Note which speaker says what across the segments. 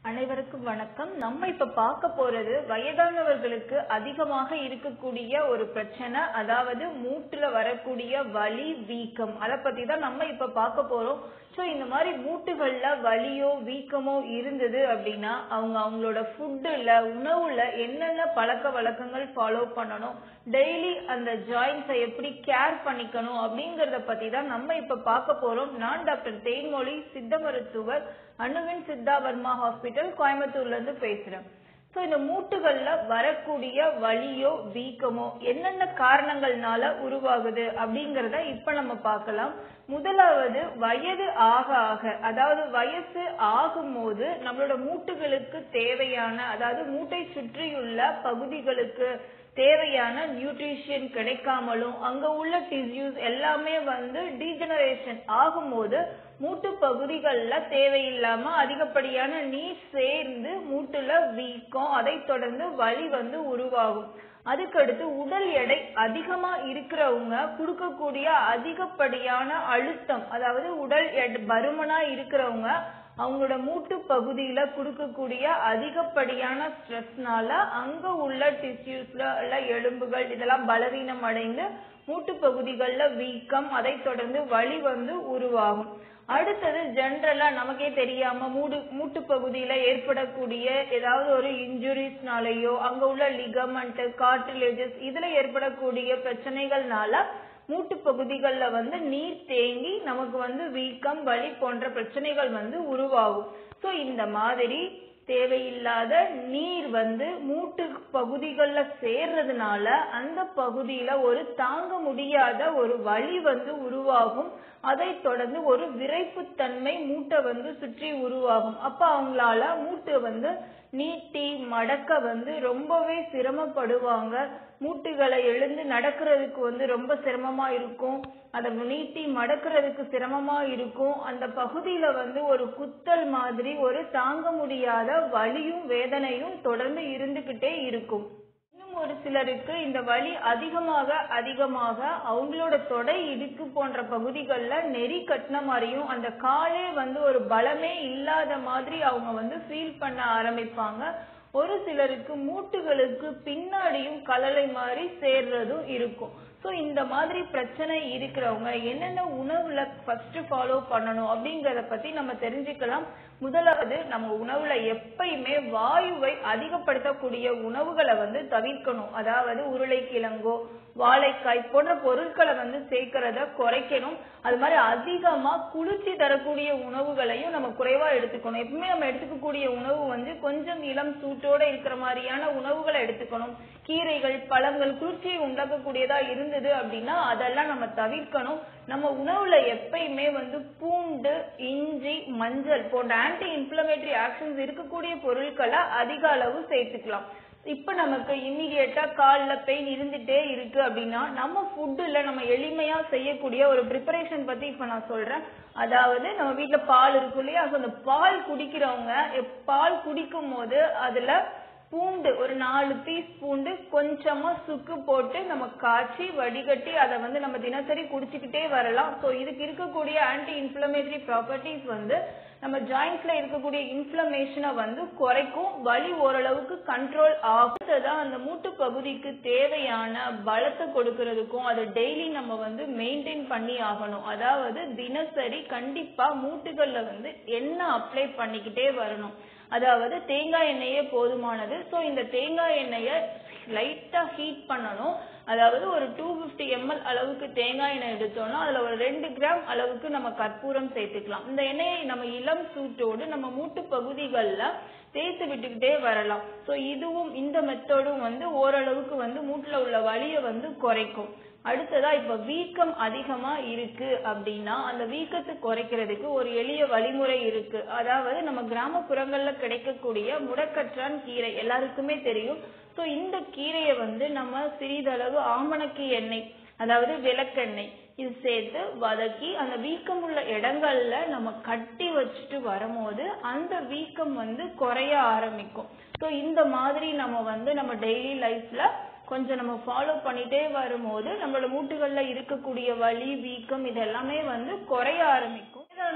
Speaker 1: அனைவருக்கும் வணக்கம் நம்ம இப்ப பார்க்க போறது வயதானவர்களுக்கு அதிகமாக இருக்கக்கூடிய ஒரு பிரச்சனை அதாவது மூட்டுல வரக்கூடிய வலி வீக்கம் அத பத்தி தான் நம்ம இப்ப பார்க்க போறோம் சோ இந்த மாதிரி மூட்டுகள்ல வலியோ வீக்கமோ இருந்தது அப்படின்னா அவங்க அவங்களோட ஃபுட்டுல உணவுல என்னென்ன பழக்க வழக்கங்கள் ஃபாலோ பண்ணணும் டெய்லி அந்த ஜாயின்ஸை எப்படி கேர் பண்ணிக்கணும் அப்படிங்கறத பத்தி தான் நம்ம இப்ப பார்க்க போறோம் நான் டாக்டர் தேன்மொழி சித்த மருத்துவர் அணுவின் சித்தா வர்மா ஹாஸ்பிட்டல் கோயம்புத்தூர்ல இருந்து பேசுறேன் சோ இந்த மூட்டுகள்ல வரக்கூடிய வலியோ வீக்கமோ என்னென்ன காரணங்கள்னால உருவாகுது அப்படிங்கறத இப்ப நம்ம பார்க்கலாம் முதலாவது வயது ஆக ஆக அதாவது வயசு ஆகும்போது நம்மளோட மூட்டுகளுக்கு தேவையான அதாவது மூட்டை சுற்றியுள்ள பகுதிகளுக்கு தேவையான நியூட்ரிஷன் கிடைக்காமலும் அங்க உள்ள டிஷ்யூஸ் எல்லாமே வந்து டீஜெனரேஷன் ஆகும்போது மூட்டு பகுதிகள்ல தேவையில்லாம அதிகப்படியான நீர் சேர்ந்து மூட்டுல வீக்கம் அதை தொடர்ந்து வலி வந்து உருவாகும் அதுக்கடுத்து உடல் எடை அதிகமா இருக்கிறவங்க கொடுக்கக்கூடிய அதிகப்படியான அழுத்தம் அதாவது உடல் எடை பருமனா இருக்கிறவங்க அவங்களோட மூட்டு பகுதியில கொடுக்கக்கூடிய அதிகப்படியான ஸ்ட்ரெஸ்னால அங்க உள்ள டிஷ்யூஸ்ல உள்ள எலும்புகள் இதெல்லாம் பலவீனம் அடைந்து மூட்டு பகுதிகள்ல வீக்கம் அதை தொடர்ந்து வலி வந்து உருவாகும் அடுத்தது ஜென்ரலா நமக்கே தெரியாம மூடு மூட்டு பகுதியில ஏற்படக்கூடிய ஏதாவது ஒரு இன்ஜுரிஸ்னாலேயோ அங்க உள்ள லிகமெண்ட் கார்டிலேஜஸ் இதுல ஏற்படக்கூடிய பிரச்சனைகள்னால மூட்டு பகுதிகள்ல வந்து நீர் தேங்கி நமக்கு வந்து வீக்கம் வலி போன்ற பிரச்சனைகள் வந்து உருவாகும் சோ இந்த மாதிரி தேவையில்லாத நீர் வந்து மூட்டு பகுதிகள்ல சேர்றதுனால அந்த பகுதியில ஒரு தாங்க முடியாத ஒரு வலி வந்து உருவாகும் அதை தொடர்ந்து ஒரு விரைப்புத்தன்மை மூட்டை வந்து சுற்றி உருவாகும் அப்ப அவங்களால மூட்டை வந்து நீட்டி மடக்க வந்து ரொம்பவே சிரமப்படுவாங்க மூட்டுகளை எழுந்து நடக்கிறதுக்கு வந்து ரொம்ப சிரமமா இருக்கும் அதை நீட்டி மடக்கிறதுக்கு சிரமமா இருக்கும் அந்த பகுதியில வந்து ஒரு குத்தல் மாதிரி ஒரு தாங்க முடியாத வலியும் வேதனையும் தொடர்ந்து இருந்துகிட்டே இருக்கும் இன்னும் ஒரு சிலருக்கு இந்த வலி அதிகமாக அதிகமாக அவங்களோட தொடை இடுக்கு போன்ற பகுதிகளில் நெறி கட்டின மாதிரியும் அந்த காலே வந்து ஒரு பலமே இல்லாத மாதிரி அவங்க வந்து ஃபீல் பண்ண ஆரம்பிப்பாங்க ஒரு சிலருக்கு மூட்டுகளுக்கு பின்னாடியும் கலலை மாதிரி சேர்றதும் இருக்கும் ஸோ இந்த மாதிரி பிரச்சனை இருக்கிறவங்க என்னென்ன உணவுல ஃபர்ஸ்ட் ஃபாலோ பண்ணணும் அப்படிங்கறத பத்தி நம்ம தெரிஞ்சுக்கலாம் முதலாவது நம்ம உணவுல எப்பயுமே வாயுவை அதிகப்படுத்தக்கூடிய உணவுகளை வந்து தவிர்க்கணும் அதாவது உருளைக்கிழங்கோ வாழைக்காய் போன்ற பொருட்களை வந்து சேர்க்கறத குறைக்கணும் அது மாதிரி அதிகமா குளிர்ச்சி தரக்கூடிய உணவுகளையும் நம்ம குறைவா எடுத்துக்கணும் எப்பவுமே நம்ம எடுத்துக்கக்கூடிய உணவு வந்து கொஞ்சம் இளம் சூட்டோட இருக்கிற மாதிரியான உணவுகளை எடுத்துக்கணும் கீரைகள் பழங்கள் குளிர்ச்சியை உண்டாக்கக்கூடியதா இருந்தது அப்படின்னா அதெல்லாம் நம்ம தவிர்க்கணும் நம்ம உணவுல எப்பயுமே வந்து பூண்டு இஞ்சி மஞ்சள் போன்ற ஆன்டி இன்ஃபிளமேட்டரி ஆக்ஷன்ஸ் இருக்கக்கூடிய பொருட்களை அதிக அளவு சேர்த்துக்கலாம் இப்ப நமக்கு இம்மிடியட்டா கால்ல பெயின் இருந்துட்டே இருக்கு அப்படின்னா நம்ம ஃபுட்டுல நம்ம எளிமையா செய்யக்கூடிய ஒரு ப்ரிப்பரேஷன் பத்தி இப்ப நான் சொல்றேன் அதாவது நம்ம வீட்டுல பால் இருக்கும் இல்லையா அந்த பால் குடிக்கிறவங்க பால் குடிக்கும் போது அதுல பூண்டு ஒரு நாலு பீஸ் பூண்டு கொஞ்சமா சுக்கு போட்டு நம்ம காய்ச்சி வடிகட்டி அதை வந்து நம்ம தினசரி குடிச்சுக்கிட்டே வரலாம் ஸோ இதுக்கு இருக்கக்கூடிய ஆன்டி இன்ஃபிளமேட்டரி ப்ராப்பர்ட்டிஸ் வந்து நம்ம ஜாயிண்ட்ஸ்ல இருக்கக்கூடிய இன்ஃபிளமேஷனை வந்து குறைக்கும் வலி ஓரளவுக்கு கண்ட்ரோல் ஆகுதான் அந்த மூட்டு பகுதிக்கு தேவையான பலத்தை கொடுக்கறதுக்கும் அதை டெய்லி நம்ம வந்து மெயின்டைன் பண்ணி ஆகணும் அதாவது தினசரி கண்டிப்பா மூட்டுகள்ல வந்து எண்ணெய் அப்ளை பண்ணிக்கிட்டே வரணும் அதாவது தேங்காய் எண்ணெயே போதுமானது ஸோ இந்த தேங்காய் எண்ணெயை லைட்டா ஹீட் பண்ணணும் அதாவது ஒரு டூ பிப்டி எம்எல் அளவுக்கு தேங்காய் எண்ணெய் எடுத்தோம்னா அதுல ஒரு ரெண்டு கிராம் அளவுக்கு நம்ம கற்பூரம் சேர்த்துக்கலாம் இந்த எண்ணெயை நம்ம இளம் சூட்டோடு நம்ம மூட்டு பகுதிகளில் தேய்த்து விட்டுக்கிட்டே வரலாம் ஸோ இதுவும் இந்த மெத்தடும் வந்து ஓரளவுக்கு வந்து மூட்டுல உள்ள வலியை வந்து குறைக்கும் அடுத்ததா இப்ப வீக்கம் அதிகமா இருக்கு அப்படின்னா அந்த வீக்கத்தை குறைக்கிறதுக்கு ஒரு எளிய வழிமுறை இருக்கு அதாவது நம்ம கிராமப்புறங்கள்ல கிடைக்கக்கூடிய முடக்கற்றான் கீரை எல்லாருக்குமே தெரியும் சோ இந்த கீரையை வந்து நம்ம சிறிதளவு ஆமணக்கு எண்ணெய் அதாவது விளக்கெண்ணெய் இது சேர்த்து வதக்கி அந்த வீக்கம் உள்ள இடங்கள்ல நம்ம கட்டி வச்சுட்டு வரும்போது அந்த வீக்கம் வந்து குறைய ஆரம்பிக்கும் ஸோ இந்த மாதிரி நம்ம வந்து நம்ம டெய்லி லைஃப்ல கொஞ்சம் நம்ம ஃபாலோ பண்ணிட்டே வரும்போது நம்மளோட மூட்டுகள்ல இருக்கக்கூடிய வலி வீக்கம் இது எல்லாமே வந்து குறைய ஆரம்பிக்கும் வயதானவர்களுக்கு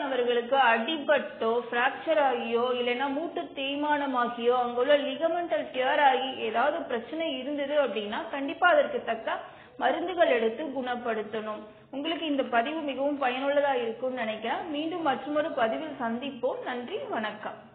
Speaker 1: உங்களுக்கு அடிபட்டோ ஃப்ராக்சர் ஆகியோ இல்லைன்னா மூட்டு தேய்மானமாகியோ அங்குள்ள லிகமெண்டல் டியர் ஆகி ஏதாவது பிரச்சனை இருந்தது அப்படின்னா கண்டிப்பா அதற்கு தக்க மருந்துகள் எடுத்து குணப்படுத்தணும் உங்களுக்கு இந்த பதிவு மிகவும் பயனுள்ளதா இருக்கும்னு நினைக்கிறேன் மீண்டும் மற்றொரு பதிவில் சந்திப்போம் நன்றி வணக்கம்